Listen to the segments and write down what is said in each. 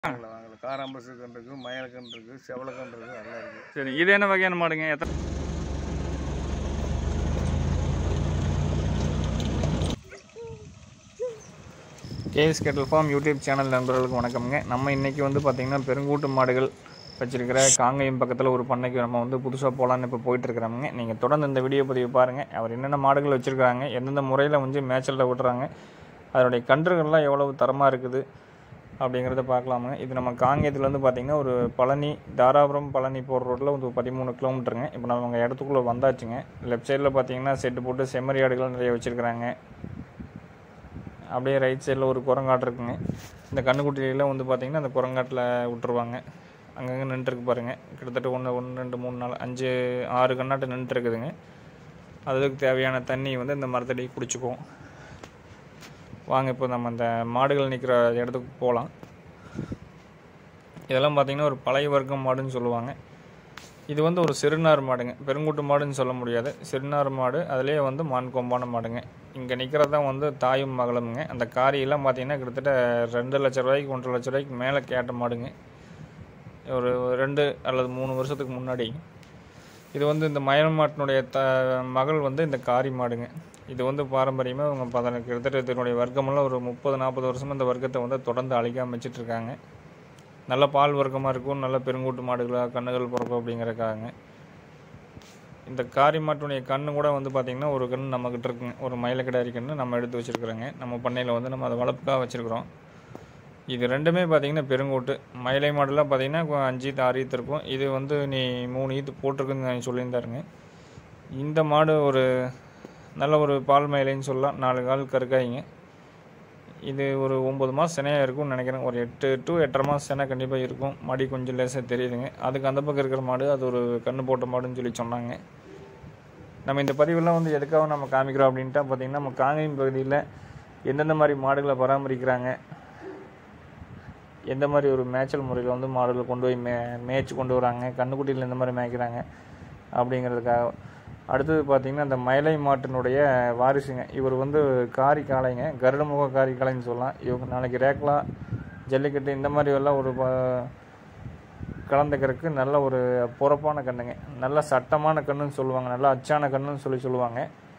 வாங்கல வாங்கல காராம்பசு கன்று இருக்குது மயில் கன்று இருக்குது செவலை கன்று இருக்குது எல்லாம் இருக்குது சரி இது என்ன வகையான மாடுங்க எத்தனை கேஎஸ் கேட்டல் ஃபார்ம் யூடியூப் சேனல் நண்பர்களுக்கு வணக்கம்ங்க நம்ம இன்றைக்கி வந்து பார்த்திங்கன்னா பெருங்கூட்டு மாடுகள் வச்சிருக்கிற காங்கேயம் பக்கத்தில் ஒரு பண்ணைக்கு நம்ம வந்து புதுசாக போகலான்னு இப்போ போயிட்டுருக்குறாங்க நீங்கள் தொடர்ந்து இந்த வீடியோ பதிவு பாருங்கள் அவர் என்னென்ன மாடுகள் வச்சுருக்காங்க எந்தெந்த முறையில் வந்து மேய்ச்சலில் விட்டுறாங்க அதனுடைய கன்றுகள்லாம் எவ்வளவு தரமாக இருக்குது அப்படிங்கிறத பார்க்கலாமுங்க இது நம்ம காங்கேயத்துலேருந்து பார்த்திங்கன்னா ஒரு பழனி தாராபுரம் பழனி போகிற ரோட்டில் ஒரு பதிமூணு கிலோமீட்டருங்க இப்போ நம்ம அங்கே இடத்துக்குள்ளே வந்தாச்சுங்க லெஃப்ட் சைடில் பார்த்தீங்கன்னா செட்டு போட்டு செம்மறி ஆடுகள் நிறைய வச்சுருக்குறாங்க அப்படியே ரைட் சைடில் ஒரு குரங்காடு இருக்குங்க இந்த கண்ணுக்குட்டியில வந்து பார்த்திங்கன்னா அந்த குரங்காட்டில் விட்டுருவாங்க அங்கங்கே நின்றுருக்கு பாருங்கள் கிட்டத்தட்ட ஒன்று ஒன்று ரெண்டு மூணு நாலு அஞ்சு ஆறு கண்ணாட்டு நின்றுருக்குதுங்க அதுக்கு தேவையான தண்ணி வந்து இந்த மரத்தடி குடிச்சுக்குவோம் வாங்க இப்போ நம்ம அந்த மாடுகள் நிற்கிற இடத்துக்கு போகலாம் இதெல்லாம் பார்த்திங்கன்னா ஒரு பழைய வர்க்கம் மாடுன்னு சொல்லுவாங்க இது வந்து ஒரு சிறுநார் மாடுங்க பெருங்குட்டு மாடுன்னு சொல்ல முடியாது சிறுநார் மாடு அதுலேயே வந்து மான் கொம்பான மாடுங்க இங்கே நிற்கிறது தான் வந்து தாயும் மகளுமுங்க அந்த காரியெல்லாம் பார்த்தீங்கன்னா கிட்டத்தட்ட ரெண்டு லட்ச ரூபாய்க்கு ஒன்றரை லட்ச ரூபாய்க்கு மேலே கேட்ட மாடுங்க ஒரு ரெண்டு அல்லது மூணு வருஷத்துக்கு முன்னாடி இது வந்து இந்த மயில் மாட்டினுடைய த மகள் வந்து இந்த காரி மாடுங்க இது வந்து பாரம்பரியமாக இவங்க பதினெட்டு கிட்டத்தட்ட இதனுடைய வர்க்கமெல்லாம் ஒரு முப்பது நாற்பது வருஷமாக இந்த வர்க்கத்தை வந்து தொடர்ந்து அழிக்காம வச்சுட்டு இருக்காங்க நல்ல பால் வர்க்கமாக இருக்கும் நல்ல பெருங்கூட்டு மாடுகளாக கண்ணுகள் பிறக்கும் அப்படிங்கிறக்காங்க இந்த காரி மாட்டுடைய கண்ணு கூட வந்து பார்த்திங்கன்னா ஒரு கன்று நம்மக்கிட்ட இருக்குங்க ஒரு மயில கிடாரி கன்று நம்ம எடுத்து வச்சுருக்குறோங்க நம்ம பண்ணையில் வந்து நம்ம அதை வளர்ப்புக்காக வச்சுருக்குறோம் இது ரெண்டுமே பார்த்திங்கன்னா பெருங்கூட்டு மயிலை மாடுலாம் பார்த்திங்கன்னா கொ- அஞ்சு ஈத்து ஆறு ஈத்து இருக்கும் இது வந்து நீ மூணு ஈத்து போட்டிருக்குன்னு நான் சொல்லியிருந்தாருங்க இந்த மாடு ஒரு நல்ல ஒரு பால் மயிலைன்னு சொல்லலாம் நாலு கால் கருக்காய்ங்க இது ஒரு ஒம்பது மாதம் சினையாக இருக்கும்னு நினைக்கிறேன் ஒரு எட்டு டு எட்டரை மாதம் சினை கண்டிப்பாக இருக்கும் மடி கொஞ்சம் லேசாக தெரியுதுங்க அதுக்கு அந்த பக்கம் இருக்கிற மாடு அது ஒரு கண்ணு போட்ட மாடுன்னு சொல்லி சொன்னாங்க நம்ம இந்த பதிவெல்லாம் வந்து எதுக்காக நம்ம காமிக்கிறோம் அப்படின்ட்டா பார்த்தீங்கன்னா நம்ம காங்கேயம் பகுதியில் எந்தெந்த மாதிரி மாடுகளை பராமரிக்கிறாங்க எந்த மாதிரி ஒரு மேய்ச்சல் முறையில் வந்து மாடுகளை கொண்டு போய் மே மேய்ச்சி கொண்டு வராங்க கண்ணுக்குட்டியில் எந்த மாதிரி மேய்க்கிறாங்க அப்படிங்கிறதுக்காக அடுத்தது பார்த்திங்கன்னா இந்த மயிலை மாட்டினுடைய வாரிசுங்க இவர் வந்து காரி காளைங்க கருடமுக காரி காளைன்னு சொல்லலாம் இவங்க நாளைக்கு ரேக்லா ஜல்லிக்கட்டு இந்த மாதிரி எல்லாம் ஒரு ப- கலந்துக்கிறதுக்கு நல்ல ஒரு பொறப்பான கண்ணுங்க நல்ல சட்டமான கண்ணுன்னு சொல்லுவாங்க நல்ல அச்சான கண்ணுன்னு சொல்லி சொல்லுவாங்க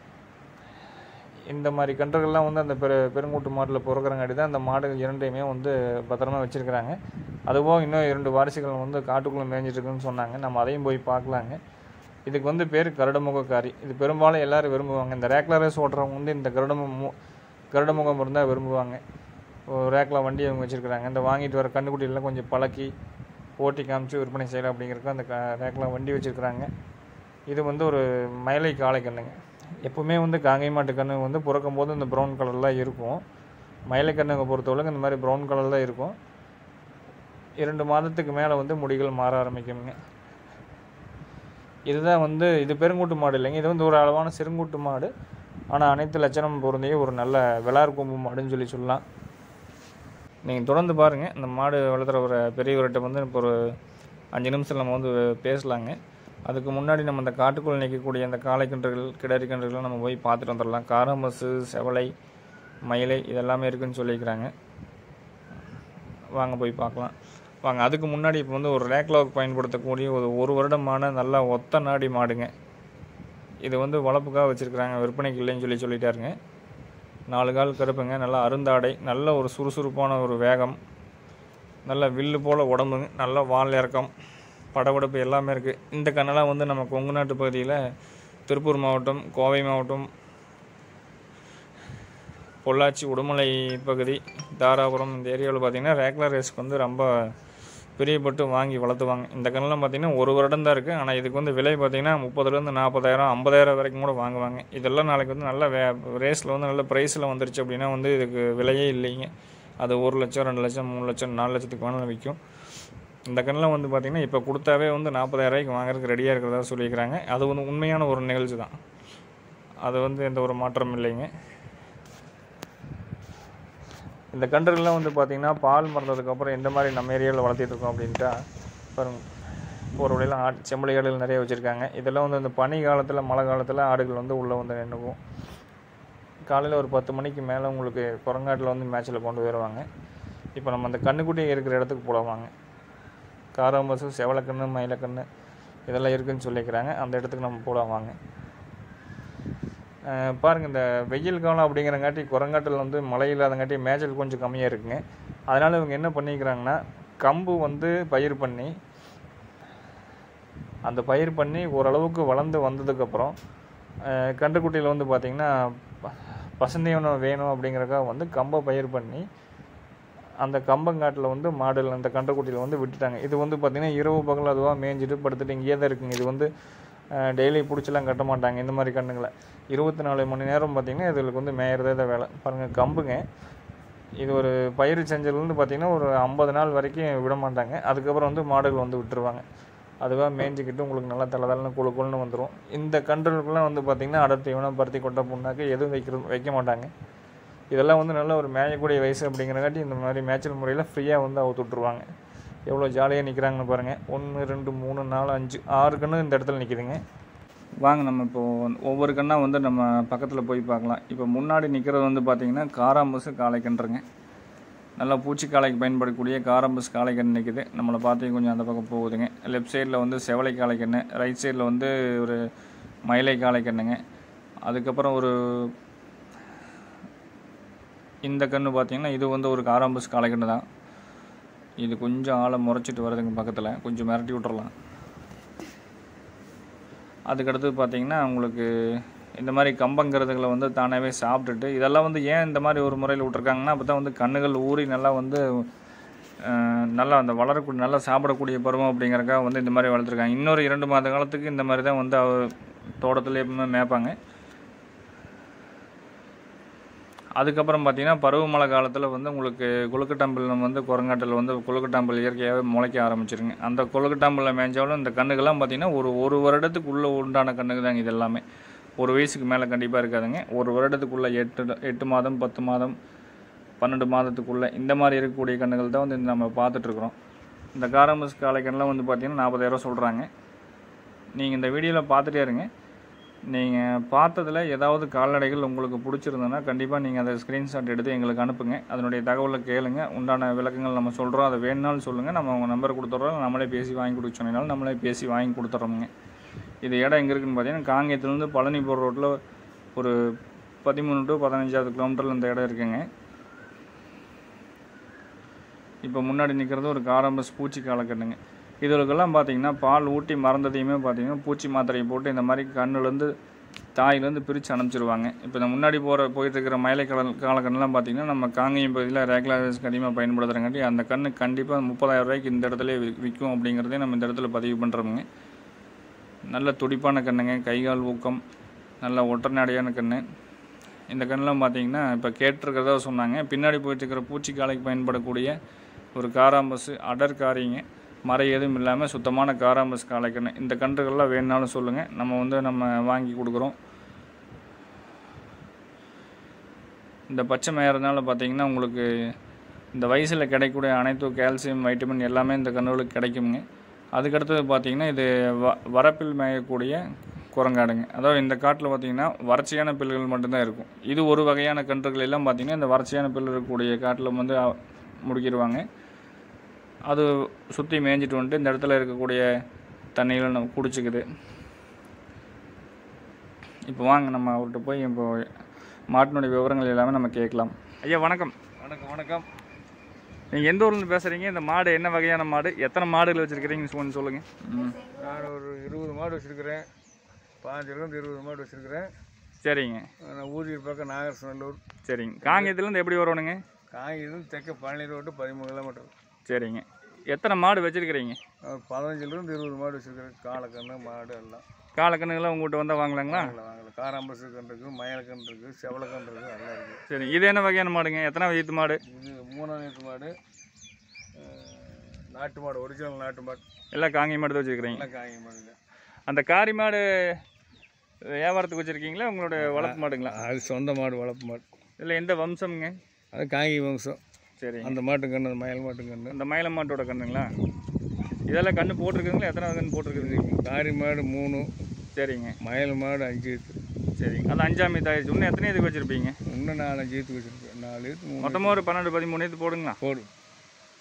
இந்த மாதிரி கன்றுகள்லாம் வந்து அந்த பெரு பெருங்கூட்டு மாட்டில் பிறக்கிறங்காட்டி தான் அந்த மாடுகள் இரண்டையுமே வந்து பத்திரமா வச்சுருக்கிறாங்க அதுபோக இன்னும் இரண்டு வாரிசுகள் வந்து காட்டுக்குள்ளே மேய்ஞ்சிட்டு இருக்குன்னு சொன்னாங்க நம்ம அதையும் போய் பார்க்கலாங்க இதுக்கு வந்து பேர் கருடமுகக்காரி இது பெரும்பாலும் எல்லாரும் விரும்புவாங்க இந்த ரேக்லா ரேஸ் ஓட்டுறவங்க வந்து இந்த கருடமும் கருடமுகம் இருந்தால் விரும்புவாங்க ஒரு ரேக்கில் வண்டி அவங்க வச்சுருக்குறாங்க இந்த வாங்கிட்டு வர கண்ணுக்குட்டியெல்லாம் கொஞ்சம் பழக்கி ஓட்டி காமிச்சு விற்பனை செய்யலாம் அப்படிங்கிறதுக்கு அந்த க ரேக்கில் வண்டி வச்சுருக்குறாங்க இது வந்து ஒரு மயிலை காளை கண்ணுங்க எப்பவுமே வந்து காங்கை மாட்டு கண்ணு வந்து பிறக்கும் போது இந்த ப்ரௌன் கலர்லாம் இருக்கும் மயிலை கண்ணுங்க பொறுத்தவரைக்கும் இந்த மாதிரி ப்ரௌன் கலர் தான் இருக்கும் இரண்டு மாதத்துக்கு மேலே வந்து முடிகள் மாற ஆரம்பிக்குங்க இதுதான் வந்து இது பெருங்கூட்டு மாடு இல்லைங்க இது வந்து ஒரு அளவான சிறுங்கூட்டு மாடு ஆனால் அனைத்து லட்சணம் பொருந்திய ஒரு நல்ல விளார் கொம்பு மாடுன்னு சொல்லி சொல்லலாம் நீங்கள் தொடர்ந்து பாருங்கள் இந்த மாடு வளர்த்துற ஒரு பெரியவர்கிட்ட வந்து இப்போ ஒரு அஞ்சு நிமிஷம் நம்ம வந்து பேசலாங்க அதுக்கு முன்னாடி நம்ம இந்த காட்டுக்குள் நிற்கக்கூடிய அந்த காளை கன்றுகள் கிடாரி கன்றுகள் நம்ம போய் பார்த்துட்டு வந்துடலாம் காரமசு செவலை மயிலை இதெல்லாமே இருக்குன்னு சொல்லியிருக்கிறாங்க வாங்க போய் பார்க்கலாம் வாங்க அதுக்கு முன்னாடி இப்போ வந்து ஒரு ரேக்லாவுக்கு பயன்படுத்தக்கூடிய ஒரு ஒரு வருடமான நல்ல ஒத்த நாடி மாடுங்க இது வந்து வளர்ப்புக்காக வச்சுருக்குறாங்க விற்பனைக்கு இல்லைன்னு சொல்லி சொல்லிட்டாருங்க நாலு கால் கருப்புங்க நல்லா அருந்தாடை நல்ல ஒரு சுறுசுறுப்பான ஒரு வேகம் நல்ல வில்லு போல் உடம்புங்க நல்ல வால் இறக்கம் படபடப்பு எல்லாமே இருக்குது இந்த கண்ணெல்லாம் வந்து நம்ம கொங்கு நாட்டு பகுதியில் திருப்பூர் மாவட்டம் கோவை மாவட்டம் பொள்ளாச்சி உடுமலை பகுதி தாராபுரம் இந்த ஏரியாவில் பார்த்தீங்கன்னா ரேக்லர் ரேஸ்க்கு வந்து ரொம்ப பிரியப்பட்டு வாங்கி வளர்த்துவாங்க இந்த கண்ணெல்லாம் பார்த்தீங்கன்னா ஒரு வருடம் தான் இருக்குது ஆனால் இதுக்கு வந்து விலை பார்த்தீங்கன்னா முப்பதுலேருந்து நாற்பதாயிரம் ஐம்பதாயிரம் வரைக்கும் கூட வாங்குவாங்க இதெல்லாம் நாளைக்கு வந்து நல்ல வே ரேஸில் வந்து நல்ல ப்ரைஸில் வந்துருச்சு அப்படின்னா வந்து இதுக்கு விலையே இல்லைங்க அது ஒரு லட்சம் ரெண்டு லட்சம் மூணு லட்சம் நாலு லட்சத்துக்கு வேணாலும் விற்கும் இந்த கண்ணெலாம் வந்து பார்த்திங்கன்னா இப்போ கொடுத்தாவே வந்து நாற்பதாயிரம் ரூபாய்க்கு வாங்குறதுக்கு ரெடியாக இருக்கிறதா சொல்லியிருக்கிறாங்க அது வந்து உண்மையான ஒரு நிகழ்ச்சி தான் அது வந்து எந்த ஒரு மாற்றமும் இல்லைங்க இந்த கன்றுகள்லாம் வந்து பார்த்திங்கன்னா பால் மறந்ததுக்கப்புறம் எந்த மாதிரி நம்ம ஏரியாவில் வளர்த்திட்டு இருக்கோம் அப்படின்ட்டா பாருங்க போகிற வழியெல்லாம் ஆட் செம்பளி ஆடுகள் நிறைய வச்சுருக்காங்க இதெல்லாம் வந்து இந்த பனி காலத்தில் மழை காலத்தில் ஆடுகள் வந்து உள்ளே வந்து நின்றுக்கும் காலையில் ஒரு பத்து மணிக்கு மேலே உங்களுக்கு குரங்காட்டில் வந்து மேட்ச்சில் கொண்டு போயிடுவாங்க இப்போ நம்ம அந்த கண்ணுக்குட்டி இருக்கிற இடத்துக்கு போகலாம் வாங்க காராம்பசு செவலக்கண்ணு மயிலக்கண்ணு இதெல்லாம் இருக்குன்னு சொல்லிக்கிறாங்க அந்த இடத்துக்கு நம்ம போகலாம் வாங்க அஹ் பாருங்க இந்த வெயில் காலம் அப்படிங்கிறங்காட்டி குரங்காட்டில் வந்து மழை இல்லாதங்காட்டி மேய்ச்சல் கொஞ்சம் கம்மியாக இருக்குங்க அதனால் இவங்க என்ன பண்ணிக்கிறாங்கன்னா கம்பு வந்து பயிர் பண்ணி அந்த பயிர் பண்ணி ஓரளவுக்கு வளர்ந்து வந்ததுக்கப்புறம் கன்றுக்குட்டியில் வந்து பார்த்திங்கன்னா ப- பசுந்தீவனம் வேணும் அப்படிங்கிறக்காக வந்து கம்பை பயிர் பண்ணி அந்த கம்பங்காட்டில் வந்து மாடுகள் அந்த கன்றுக்குட்டியில் வந்து விட்டுட்டாங்க இது வந்து பார்த்திங்கன்னா இரவு பகல் அதுவாக மேய்ஞ்சிட்டு படுத்துட்டு இங்கேயே தான் இருக்குங்க இது வந்து டெய்லி பிடிச்சலாம் கட்ட மாட்டாங்க இந்த மாதிரி கண்ணுங்களை இருபத்தி நாலு மணி நேரம் பார்த்திங்கன்னா இதுகளுக்கு வந்து மேயறதே தான் வேலை பாருங்கள் கம்புங்க இது ஒரு பயிர் செஞ்சதுலேருந்து பார்த்திங்கன்னா ஒரு ஐம்பது நாள் வரைக்கும் விட மாட்டாங்க அதுக்கப்புறம் வந்து மாடுகள் வந்து விட்டுருவாங்க அதுவாக மேய்ஞ்சிக்கிட்டு உங்களுக்கு நல்லா தலை தலைன்னு குழு குழுன்னு வந்துடும் இந்த கன்றுகளுக்கெல்லாம் வந்து பார்த்திங்கன்னா அடர் தீவனம் பருத்தி கொட்டை புண்ணாக்கு எதுவும் வைக்கிறது வைக்க மாட்டாங்க இதெல்லாம் வந்து நல்ல ஒரு மேயக்கூடிய வயசு அப்படிங்கிறங்காட்டி இந்த மாதிரி மேய்ச்சல் முறையில் ஃப்ரீயாக வந்து அவுத்து விட்ருவாங்க எவ்வளோ ஜாலியாக நிற்கிறாங்கன்னு பாருங்கள் ஒன்று ரெண்டு மூணு நாலு அஞ்சு ஆறு கன்று இந்த இடத்துல நிற்கிதுங்க வாங்க நம்ம இப்போ ஒவ்வொரு கண்ணா வந்து நம்ம பக்கத்தில் போய் பார்க்கலாம் இப்போ முன்னாடி நிற்கிறது வந்து பார்த்திங்கன்னா காராம்பஸ் காளைக்கன்றுங்க நல்லா பூச்சி காளைக்கு பயன்படக்கூடிய காராம்பஸ் காளைக்கன்று நிற்குது நம்மளை பார்த்து கொஞ்சம் அந்த பக்கம் போகுதுங்க லெஃப்ட் சைடில் வந்து செவலை காளைக்கன்று ரைட் சைடில் வந்து ஒரு மயிலை காளைக்கண்ணுங்க அதுக்கப்புறம் ஒரு இந்த கன்று பார்த்தீங்கன்னா இது வந்து ஒரு காராம்பஸ் காளைக்கன்று தான் இது கொஞ்சம் ஆளை முறைச்சிட்டு வருதுங்க பக்கத்தில் கொஞ்சம் மிரட்டி விட்டுறலாம் அதுக்கடுத்து பார்த்தீங்கன்னா உங்களுக்கு இந்த மாதிரி கம்பங்கிறதுகளை வந்து தானாகவே சாப்பிட்டுட்டு இதெல்லாம் வந்து ஏன் இந்த மாதிரி ஒரு முறையில் விட்ருக்காங்கன்னா அப்போ தான் வந்து கண்ணுகள் ஊறி நல்லா வந்து அஹ், நல்லா அந்த வளரக்கூடிய நல்லா சாப்பிடக்கூடிய பருவம் அப்படிங்கிறக்காக வந்து இந்த மாதிரி வளர்த்துருக்காங்க இன்னொரு இரண்டு மாத காலத்துக்கு இந்த மாதிரி தான் வந்து அவ தோட்டத்தில் எப்பவுமே மேய்ப்பாங்க அதுக்கப்புறம் பார்த்தீங்கன்னா பருவமழை காலத்தில் வந்து உங்களுக்கு கொழுக்கட்டாம்பல் வந்து குரங்காட்டில் வந்து கொழுக்கட்டாம்பல் இயற்கையாகவே முளைக்க ஆரம்பிச்சிருங்க அந்த கொழுக்கட்டாம்பலில் மேய்ஞ்சாலும் இந்த கண்ணுகள்லாம் பார்த்தீங்கன்னா ஒரு ஒரு வருடத்துக்குள்ளே உண்டான கண்ணுக்கு தாங்க இது எல்லாமே ஒரு வயசுக்கு மேலே கண்டிப்பாக இருக்காதுங்க ஒரு வருடத்துக்குள்ளே எட்டு எட்டு மாதம் பத்து மாதம் பன்னெண்டு மாதத்துக்குள்ளே இந்த மாதிரி இருக்கக்கூடிய கண்ணுகள் தான் வந்து இந்த நம்ம பார்த்துட்ருக்குறோம் இந்த காரமஸ் காளைக்கண்ணெலாம் வந்து பார்த்தீங்கன்னா நாற்பதாயிரம் சொல்கிறாங்க நீங்கள் இந்த வீடியோவில் பார்த்துட்டே இருங்க நீங்கள் பார்த்ததில் ஏதாவது கால்நடைகள் உங்களுக்கு பிடிச்சிருந்ததுன்னா கண்டிப்பாக நீங்கள் அதை ஸ்க்ரீன்ஷாட் எடுத்து எங்களுக்கு அனுப்புங்க அதனுடைய தகவலை கேளுங்க உண்டான விளக்கங்கள் நம்ம சொல்கிறோம் அதை வேணுனாலும் சொல்லுங்கள் நம்ம உங்கள் நம்பர் கொடுத்துட்றோம் நம்மளே பேசி வாங்கி கொடுக்க சொன்னாலும் நம்மளே பேசி வாங்கி கொடுத்துட்றோமுங்க இது இடம் எங்கே இருக்குன்னு பார்த்தீங்கன்னா காங்கேயத்துலேருந்து பழனி போகிற ரோட்டில் ஒரு பதிமூணு டு பதினஞ்சாவது கிலோமீட்டரில் இந்த இடம் இருக்குங்க இப்போ முன்னாடி நிற்கிறது ஒரு காரம்பஸ் பூச்சி காலக்கட்டுங்க இதுகளுக்கெல்லாம் பார்த்தீங்கன்னா பால் ஊட்டி மறந்ததையுமே பார்த்தீங்கன்னா பூச்சி மாத்திரையை போட்டு இந்த மாதிரி கண்ணுலேருந்து தாயிலேருந்து பிரித்து அனுப்பிச்சிருவாங்க இப்போ இந்த முன்னாடி போகிற போயிட்டு இருக்கிற மயிலை கால காலக்கண்ணெலாம் பார்த்தீங்கன்னா நம்ம காங்கேயம் பகுதியில் ரெகுலர்ஸ்க்கு அதிகமாக பயன்படுத்துகிறங்காட்டி அந்த கண்ணு கண்டிப்பாக முப்பதாயிரம் ரூபாய்க்கு இந்த இடத்துல வி- விற்கும் அப்படிங்கிறதே நம்ம இந்த இடத்துல பதிவு பண்ணுறோமுங்க நல்ல துடிப்பான கண்ணுங்க கைகால் ஊக்கம் நல்ல ஒற்றநாடியான கண்ணு இந்த கண்ணெலாம் பார்த்தீங்கன்னா இப்போ கேட்டிருக்கிறதா சொன்னாங்க பின்னாடி போயிட்டு இருக்கிற பூச்சிக்காலைக்கு பயன்படக்கூடிய ஒரு காராம்பஸ் அடர் காரிங்க மறை எதுவும் இல்லாமல் சுத்தமான காராம்பஸ் காளைக்கண்ணு இந்த கன்றுகள்லாம் வேணுனாலும் சொல்லுங்கள் நம்ம வந்து நம்ம வாங்கி கொடுக்குறோம் இந்த பச்சை மேயறதுனால பார்த்தீங்கன்னா உங்களுக்கு இந்த வயசில் கிடைக்கக்கூடிய அனைத்து கால்சியம் வைட்டமின் எல்லாமே இந்த கன்றுகளுக்கு கிடைக்குங்க அதுக்கடுத்தது பார்த்தீங்கன்னா இது வ வரப்பில் மேயக்கூடிய குரங்காடுங்க அதாவது இந்த காட்டில் பார்த்தீங்கன்னா வறட்சியான பில்லுகள் மட்டும்தான் இருக்கும் இது ஒரு வகையான கன்றுகள் எல்லாம் பார்த்தீங்கன்னா இந்த வறட்சியான பில் இருக்கக்கூடிய காட்டில் வந்து அ- முடிக்கிடுவாங்க அது சுற்றி மேய்ஞ்சிட்டு வந்துட்டு இந்த இடத்துல இருக்கக்கூடிய தண்ணிகளை நம்ம குடிச்சிக்குது இப்போ வாங்க நம்ம அவர்கிட்ட போய் இப்போ மாட்டினுடைய விவரங்கள் எல்லாமே நம்ம கேட்கலாம் ஐயா வணக்கம் வணக்கம் வணக்கம் நீங்கள் எந்த ஊர்லேருந்து பேசுகிறீங்க இந்த மாடு என்ன வகையான மாடு எத்தனை மாடுகள் வச்சுருக்கிறீங்கன்னு சொல்லி சொல்லுங்கள் ம் நான் ஒரு இருபது மாடு வச்சுருக்கிறேன் பாஞ்சிலேருந்து இருபது மாடு வச்சுருக்கிறேன் சரிங்க நான் ஊதியூர் பக்கம் நாகரசநல்லூர் சரிங்க காங்கேயத்துலேருந்து எப்படி வரணுங்க காங்கிலிருந்து தெற்க பழனி ரோட்டு பதிமூணு கிலோமீட்டர் சரிங்க எத்தனை மாடு வச்சுருக்கிறீங்க நான் பதினஞ்சுலேருந்து இருபது மாடு வச்சுருக்கிறேன் காலக்கன்று மாடு எல்லாம் காலக்கண்ணுங்களாம் உங்கள்கிட்ட வந்தால் வாங்கலாங்களா வாங்கல வாங்கல காராம்பசு கன்று இருக்குது மயிலக்கன்று இருக்குது செவலக்கன்று இருக்குது எல்லாம் இருக்குது சரி இது என்ன வகையான மாடுங்க எத்தனை வயது மாடு இது மூணாம் நேற்று மாடு அஹ், நாட்டு மாடு ஒரிஜினல் நாட்டு மாடு எல்லாம் காங்கேய மாடு தான் வச்சுருக்கிறீங்க எல்லாம் காங்கி மாடுங்க அந்த காரி மாடு வியாபாரத்துக்கு வச்சுருக்கீங்களா உங்களோட வளர்ப்பு மாடுங்களா அது சொந்த மாடு வளர்ப்பு மாடு இல்லை எந்த வம்சம்ங்க அது காங்கி வம்சம் சரிங்க அந்த மாட்டு கன்று அந்த மயில் மாட்டு கன்று அந்த மயில மாட்டோட கண்ணுங்களா இதெல்லாம் கண்ணு போட்டிருக்குங்களா எத்தனை கன்று போட்டிருக்குதுங்க காரி மாடு மூணு சரிங்க மயில் மாடு அஞ்சு ஈத்து சரிங்க அது அஞ்சாம் மீது ஆயிடுச்சு இன்னும் எத்தனை இதுக்கு வச்சுருப்பீங்க இன்னும் நாலஞ்சு ஈத்து வச்சுருக்கேன் நாலு ஈத்து மூணு மொத்தமாக ஒரு பன்னெண்டு பதிமூணு இது போடுங்களா போடு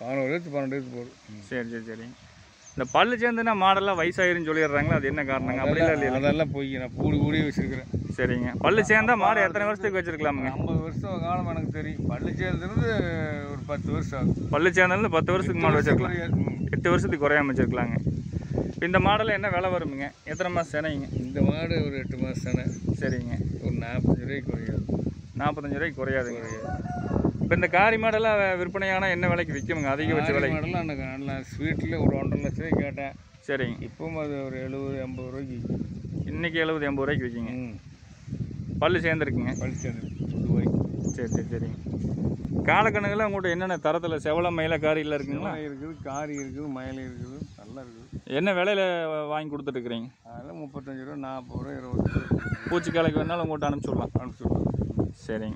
பதினோரு வயசு பன்னெண்டு வயசு போகுது ம். சரி சரி சரிங்க இந்த பல்லு சேர்ந்துன்னா மாடெல்லாம் வயசாயிருன்னு சொல்லிடுறாங்களா அது என்ன காரணங்க அப்படிலாம் இல்லையா அதெல்லாம் போய் நான் கூடி கூடி வச்சிருக்கிறேன் சரிங்க பல்லு சேர்ந்தா மாடு எத்தனை வருஷத்துக்கு வச்சிருக்கலாமுங்க ஐம்பது வருஷம் காலம் எனக்கு தெரியும் பள்ளி சேர்ந்துருந்து ஒரு பத்து வருஷம் ஆகும் பல்லு சேர்ந்தாலும் பத்து வருஷத்துக்கு மாடு வச்சிருக்கலாம் குறையாது. ம். எட்டு வருஷத்துக்கு குறையாம வச்சிருக்கலாங்க இந்த மாடலில் என்ன விலை வருமுங்க எத்தனை மாதம் சேனைங்க இந்த மாடு ஒரு எட்டு மாதம் தானே சரிங்க ஒரு நாற்பது ரூபாய்க்கு குறையாது நாற்பத்தஞ்சு ரூபாய்க்கு குறையாதுங்க இப்போ இந்த காரி மாடெல்லாம் வி- விற்பனையானா என்ன விலைக்கு விற்குமுங்க அதிகபட்ச ஆடி விலை மாடெல்லாம் எனக்கு நல்லா ஸ்வீட்டில் ஒரு ஒன்றரை லட்சம் ரூபாய் கேட்டேன் சரிங்க இப்பவும் அது ஒரு எழுபது எண்பது ரூபாய்க்கு இன்னைக்கு எழுபது எண்பது ரூபாய்க்கு விற்கிங்க ம் பல்லு சேர்ந்துருக்குங்க பழிச்சது ரூபாய்க்கு சரி சரி சரிங்க காலக்கணக்கில் உங்கள்கிட்ட என்னென்ன தரத்தில் செவல மயில காரியில் இருக்குங்களா மலை இருக்குது காரி இருக்குது மயிலை இருக்குது நல்லா இருக்குது என்ன விலையில வாங்கி கொடுத்துட்ருக்குறீங்க அதெல்லாம் முப்பத்தஞ்சு ரூபா நாற்பது ரூபா இருபது ரூபா பூச்சி காலைக்கு வேணாலும் உங்கள்கிட்ட அனுப்பிச்சி விடலாம் அனுப்பிச்சு விடுறேன். சரிங்க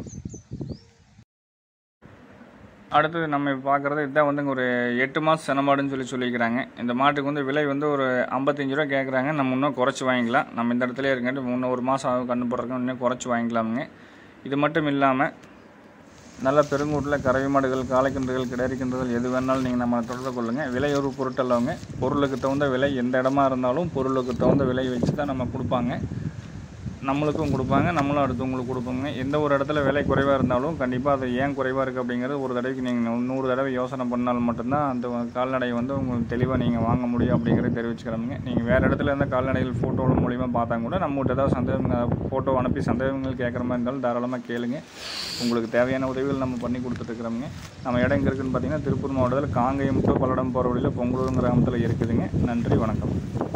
அடுத்தது நம்ம இப்போ பார்க்குறது இதுதான் வந்து ஒரு எட்டு மாதம் செனமாடுன்னு சொல்லி சொல்லிக்கிறாங்க இந்த மாட்டுக்கு வந்து விலை வந்து ஒரு ஐம்பத்தஞ்சு ரூபா கேட்குறாங்க நம்ம இன்னும் குறைச்சி வாங்கிக்கலாம் நம்ம இந்த இடத்துல இருக்காட்டி இன்னும் ஒரு மாதம் ஆகும் கண்ணு போடுறதுக்கு இன்னும் குறைச்சி வாங்கிக்கலாமுங்க இது மட்டும் இல்லாமல் நல்ல பெருங்கூட்டில் கறவை மாடுகள் காளைக்கன்றுகள் கிடைக்கின்றதுகள் எது வேணாலும் நீங்கள் நம்ம தொடர்பு கொள்ளுங்கள் விலை ஒரு பொருட்டல்லவங்க பொருளுக்கு தகுந்த விலை எந்த இடமா இருந்தாலும் பொருளுக்கு தகுந்த விலை வச்சு தான் நம்ம கொடுப்பாங்க நம்மளுக்கும் கொடுப்பாங்க நம்மளும் அடுத்தவங்களுக்கு கொடுப்போங்க எந்த ஒரு இடத்துல விலை குறைவாக இருந்தாலும் கண்டிப்பாக அது ஏன் குறைவாக இருக்குது அப்படிங்கிறது ஒரு தடவைக்கு நீங்கள் நூறு தடவை யோசனை பண்ணால் மட்டும்தான் அந்த கால்நடை வந்து உங்களுக்கு தெளிவாக நீங்கள் வாங்க முடியும் அப்படிங்கிறத தெரிவிச்சுக்கிறோமுங்க நீங்கள் வேறு இடத்துல இருந்த கால்நடைகள் ஃபோட்டோவில் மூலிமா பார்த்தா கூட நம்மகிட்ட ஏதாவது சந்தேகம் ஃபோட்டோ அனுப்பி சந்தேகங்கள் கேட்குற மாதிரி இருந்தாலும் தாராளமாக கேளுங்க உங்களுக்கு தேவையான உதவிகள் நம்ம பண்ணி கொடுத்துட்ருக்குறோமுங்க நம்ம இடம் எங்கே இருக்குதுன்னு பார்த்தீங்கன்னா திருப்பூர் மாவட்டத்தில் காங்கேயம் டு பல்லடம் போகிற வழியில் பொங்கலூர் கிராமத்தில் இருக்குதுங்க நன்றி வணக்கம்